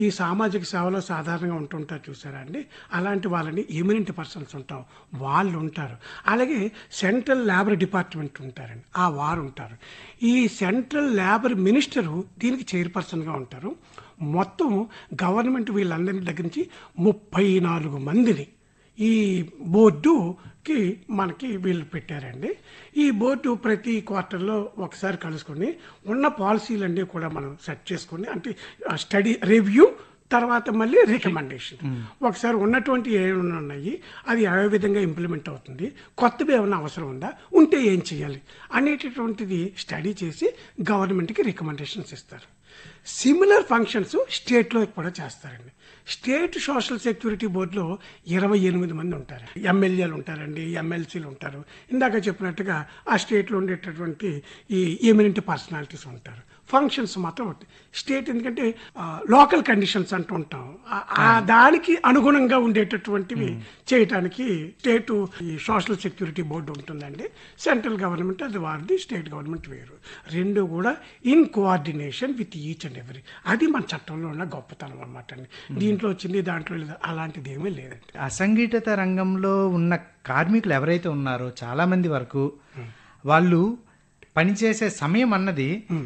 ఈ సామాజిక సేవలో సాధారణంగా ఉంటుంటారు చూసారా అండి అలాంటి వాళ్ళని ఎమినెంట్ పర్సన్స్ ఉంటాం వాళ్ళు ఉంటారు అలాగే సెంట్రల్ లేబర్ డిపార్ట్మెంట్ ఉంటారండి ఆ వారు ఉంటారు ఈ సెంట్రల్ లేబర్ మినిస్టరు దీనికి చైర్పర్సన్గా ఉంటారు మొత్తం గవర్నమెంట్ వీళ్ళందరి దగ్గర నుంచి ముప్పై నాలుగు మందిని ఈ బోర్డుకి మనకి వీళ్ళు పెట్టారండి ఈ బోర్డు ప్రతి క్వార్టర్లో ఒకసారి కలుసుకొని ఉన్న పాలసీలన్నీ కూడా మనం సెట్ చేసుకొని అంటే స్టడీ రివ్యూ తర్వాత మళ్ళీ రికమెండేషన్ ఒకసారి ఉన్నటువంటి ఏమైనా ఉన్నాయి అది ఏ విధంగా ఇంప్లిమెంట్ అవుతుంది కొత్తవి ఏమైనా అవసరం ఉందా ఉంటే ఏం చేయాలి అనేటటువంటిది స్టడీ చేసి గవర్నమెంట్కి రికమెండేషన్స్ ఇస్తారు సిమిలర్ ఫంక్షన్స్ స్టేట్లో కూడా చేస్తారండి స్టేట్ సోషల్ సెక్యూరిటీ బోర్డులో ఇరవై ఎనిమిది మంది ఉంటారు ఎమ్మెల్యేలు ఉంటారండి ఎమ్మెల్సీలు ఉంటారు ఇందాక చెప్పినట్టుగా ఆ స్టేట్లో ఉండేటటువంటి ఈ ఎమినెంట్ పర్సనాలిటీస్ ఉంటారు ఫంక్షన్స్ మాత్రం ఉంటాయి స్టేట్ ఎందుకంటే లోకల్ కండిషన్స్ అంటూ ఉంటాం ఆ- ఆ దానికి అనుగుణంగా ఉండేటటువంటివి చేయటానికి స్టేట్ ఈ సోషల్ సెక్యూరిటీ బోర్డు ఉంటుందండి సెంట్రల్ గవర్నమెంట్ అది వారిది స్టేట్ గవర్నమెంట్ వేరు రెండు కూడా in coordination with each and every అది మన చట్టంలో ఉన్న గొప్పతనం అనమాట అండి దీంట్లో వచ్చింది దాంట్లో లేదు అలాంటిది ఏమీ లేదండి అసంఘటిత రంగంలో ఉన్న కార్మికులు ఎవరైతే ఉన్నారో చాలా మంది వరకు వాళ్ళు పనిచేసే సమయం అన్నది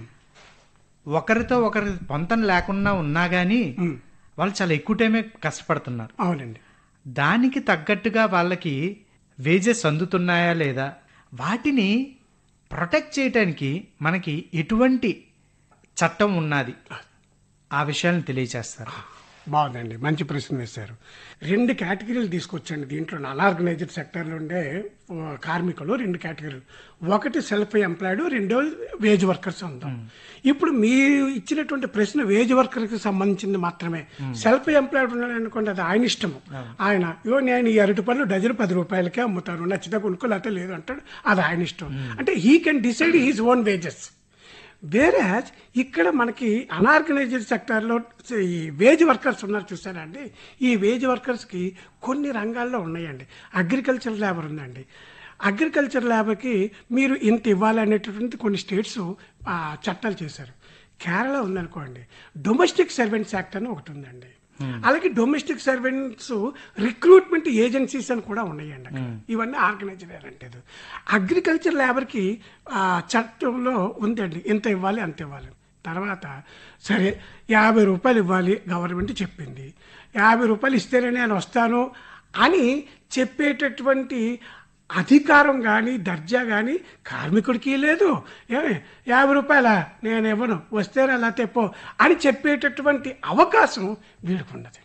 ఒకరితో ఒకరి పొంతన లేకుండా ఉన్నా కానీ వాళ్ళు చాలా ఎక్కువ టైమే కష్టపడుతున్నారు అవునండి దానికి తగ్గట్టుగా వాళ్ళకి వేజెస్ అందుతున్నాయా లేదా వాటిని ప్రొటెక్ట్ చేయడానికి మనకి ఎటువంటి చట్టం ఉన్నది ఆ విషయాలను తెలియచేస్తారు బాగుందండి మంచి ప్రశ్న వేశారు రెండు కేటగిరీలు తీసుకొచ్చండి దీంట్లో అన్ఆర్గనైజ్డ్ సెక్టర్లో ఉండే ఆ, కార్మికులు రెండు కేటగిరీలు ఒకటి సెల్ఫ్ ఎంప్లాయిడ్ రెండో వేజ్ వర్కర్స్ ఉందాం ఇప్పుడు మీరు ఇచ్చినటువంటి ప్రశ్న వేజ్ వర్కర్కి సంబంధించింది మాత్రమే సెల్ఫ్ ఎంప్లాయిడ్ ఉన్నాడు అనుకోండి అది ఆయన ఇష్టము ఆయన ఇగో నేను ఈ అరటి పళ్ళు డజన్ పది రూపాయలకే అమ్ముతాను నచ్చితే కొనుక్కో లేకపోతే లేదు అంటాడు అది ఆయన ఇష్టం అంటే he can decide his own wages average ఇక్కడ మనకి అనార్గనైజ్డ్ సెక్టార్లో ఈ వేజ్ వర్కర్స్ ఉన్నారు చూసారా అండి ఈ వేజ్ వర్కర్స్కి కొన్ని రంగాల్లో ఉన్నాయండి అగ్రికల్చర్ లేబర్ ఉందండి అగ్రికల్చర్ లేబర్కి మీరు ఇంత ఇవ్వాలి అనేటటువంటి కొన్ని స్టేట్స్ చట్టాలు చేశారు కేరళ ఉందనుకోండి డొమెస్టిక్ సర్వెంట్స్ యాక్ట్ అని ఒకటి ఉందండి అలాగే డొమెస్టిక్ సర్వెంట్స్ రిక్రూట్మెంట్ ఏజెన్సీస్ అని కూడా ఉన్నాయండి అక్కడ ఇవన్నీ ఆర్గనైజ్డ్ అంటే అగ్రికల్చర్ లేబర్కి చట్టంలో ఉందండి ఎంత ఇవ్వాలి అంత ఇవ్వాలి తర్వాత సరే యాభై రూపాయలు ఇవ్వాలి గవర్నమెంట్ చెప్పింది యాభై రూపాయలు ఇస్తేనే నేను వస్తాను అని చెప్పేటటువంటి అధికారం కానీ దర్జా కానీ కార్మికుడికి లేదు ఏమి యాభై రూపాయల నేను ఇవ్వను వస్తేనే అలా తెప్పో అని చెప్పేటటువంటి అవకాశం వీడికి ఉండదు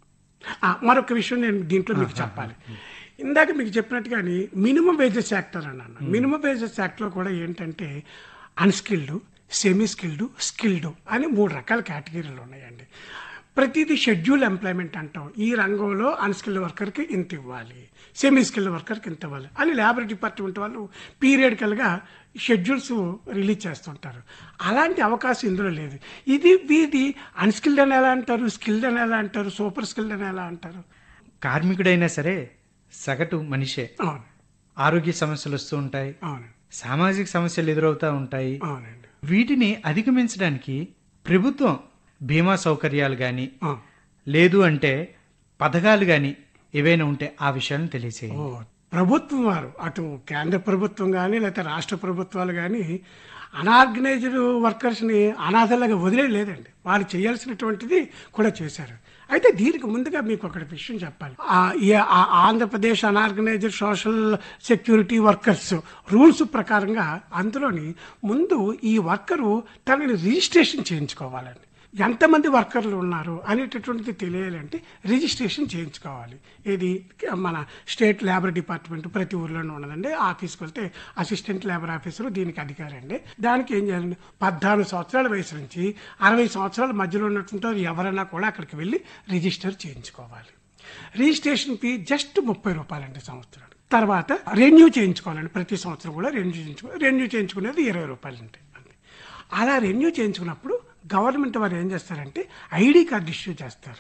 ఆ, మరొక విషయం నేను దీంట్లో మీకు చెప్పాలి ఇందాక మీకు చెప్పినట్టుగాని మినిమం వేజెస్ యాక్టర్ అన్నాను మినిమం వేజెస్ యాక్ట్లో కూడా ఏంటంటే అన్స్కిల్డ్ సెమీ స్కిల్డ్ స్కిల్డ్ అని మూడు రకాల కేటగిరీలు ఉన్నాయండి ప్రతిదీ షెడ్యూల్ ఎంప్లాయ్మెంట్ అంటాం ఈ రంగంలో అన్స్కిల్డ్ వర్కర్కి ఇంత ఇవ్వాలి సెమీ స్కిల్డ్ వర్కర్కి ఇంత ఇవ్వాలి అని లేబర్ డిపార్ట్మెంట్ వాళ్ళు పీరియడికల్గా షెడ్యూల్స్ రిలీజ్ చేస్తుంటారు అలాంటి అవకాశం ఇందులో లేదు ఇది వీది అన్స్కిల్డ్ అని ఎలా అంటారు స్కిల్డ్ అని ఎలా అంటారు సూపర్ స్కిల్డ్ అని ఎలా అంటారు కార్మికుడైనా సరే సగటు మనిషే అవును ఆరోగ్య సమస్యలు వస్తూ ఉంటాయి అవును సామాజిక సమస్యలు ఎదురవుతూ ఉంటాయి అవునండి వీటిని అధిగమించడానికి ప్రభుత్వం బీమా సౌకర్యాలు కానీ ఆ. లేదు అంటే పథకాలు కానీ ఏవైనా ఉంటే ఆ విషయాలను తెలియచేయండి ఓ ప్రభుత్వం వారు అటు కేంద్ర ప్రభుత్వం కానీ లేకపోతే రాష్ట్ర ప్రభుత్వాలు కానీ అనార్గనైజ్డ్ వర్కర్స్ని అనాథలాగా వదిలేయలేదండి వాళ్ళు చేయాల్సినటువంటిది కూడా చేశారు అయితే దీనికి ముందుగా మీకు ఒకటి విషయం చెప్పాలి ఆ ఈ- ఆ Andhra Pradesh unorganised social security workers rules ప్రకారంగా అందులోని ముందు ఈ వర్కరు తనని రిజిస్ట్రేషన్ చేయించుకోవాలండి ఎంతమంది వర్కర్లు ఉన్నారు అనేటటువంటిది తెలియాలంటే రిజిస్ట్రేషన్ చేయించుకోవాలి ఇది మన స్టేట్ లేబర్ డిపార్ట్మెంట్ ప్రతి ఊర్లోనే ఉన్నదండి ఆఫీస్కి వెళ్తే అసిస్టెంట్ లేబర్ ఆఫీసర్ దీనికి అధికారి అండి దానికి ఏం చేయాలండి పద్నాలుగు సంవత్సరాల వయసు నుంచి అరవై సంవత్సరాల మధ్యలో ఉన్నటువంటి వారు ఎవరైనా కూడా అక్కడికి వెళ్ళి రిజిస్టర్ చేయించుకోవాలి రిజిస్ట్రేషన్ ఫీ జస్ట్ ముప్పై రూపాయలండి సంవత్సరాలు తర్వాత రెన్యూ చేయించుకోవాలండి ప్రతి సంవత్సరం కూడా రెన్యూ చేయించుకో రెన్యూ చేయించుకునేది ఇరవై రూపాయలు ఉంటాయి అంతే అలా రెన్యూ చేయించుకున్నప్పుడు గవర్నమెంట్ వారు ఏం చేస్తారంటే ఐడి కార్డు ఇష్యూ చేస్తారు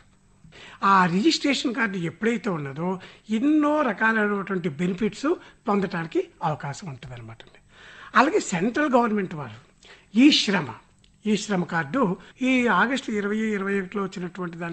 ఆ రిజిస్ట్రేషన్ కార్డు ఎప్పుడైతే ఉన్నదో ఎన్నో రకాలైనటువంటి బెనిఫిట్స్ పొందడానికి అవకాశం ఉంటుంది అనమాట అలాగే సెంట్రల్ గవర్నమెంట్ వారు ఈ శ్రమ ఈ శ్రమ కార్డు ఈ ఆగస్టు ఇరవై ఇరవై ఒకటిలో వచ్చినటువంటి దాని